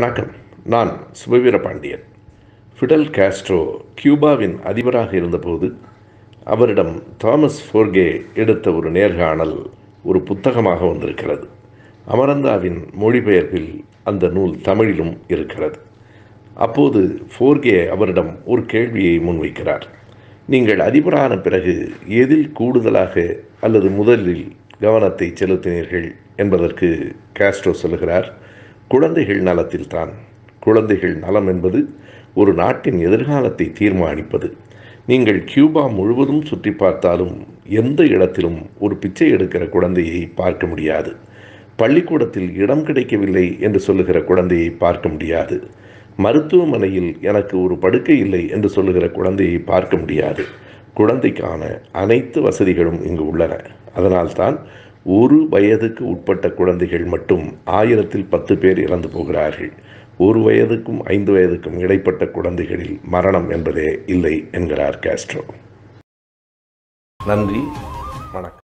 வணக்கம் நான் Subaveera Pandian Fidel Castro கியூபாவின் அதிபராக இருந்தபோது அவரிடம் தாமஸ் ஃபோர்கே எடுத்த ஒரு நேர்காணல் ஒரு புத்தகமாக வந்திருக்கிறது அமரந்தாவின் மொழிபெயர்ப்பில் அந்த நூல் தமிழிலும் இருக்கிறது அப்போது ஃபோர்கே அவரிடம் ஒரு கேள்வியை முன்வைக்கிறார் நீங்கள் அதிபரான பிறகு எதில் கூடுதலாக அல்லது முதலில் கவனத்தை செலுத்தினீர்கள் என்பதற்கு காஸ்ட்ரோ சொல்லுகிறார் குழந்தைகள் நலத்தில்தான் குழந்தைகள் நலம் என்பது ஒரு நாட்டின் எதிர்காலத்தை தீர்மானிப்பது நீங்கள் கியூபா முழுவதும் சுற்றி பார்த்தாலும் எந்த இடத்திலும் ஒரு பிச்சை எடுக்கிற குழந்தையை பார்க்க முடியாது பள்ளிக்கூடத்தில் இடம் கிடைக்கவில்லை என்று சொல்லுகிற குழந்தையை பார்க்க முடியாது மருத்துவமனையில் எனக்கு ஒரு படுக்கை இல்லை என்று சொல்லுகிற குழந்தையை பார்க்க முடியாது குழந்தைக்கான அனைத்து வசதிகளும் இங்கு உள்ளன அதனால்தான் ஒரு வயதுக்கு உட்பட்ட குழந்தைகள் மட்டும் ஆயிரத்தில் பத்து பேர் இறந்து போகிறார்கள் ஒரு வயதுக்கும் ஐந்து வயதுக்கும் இடைப்பட்ட குழந்தைகளில் மரணம் என்பதே இல்லை என்கிறார் காஸ்ட்ரோ நன்றி வணக்கம்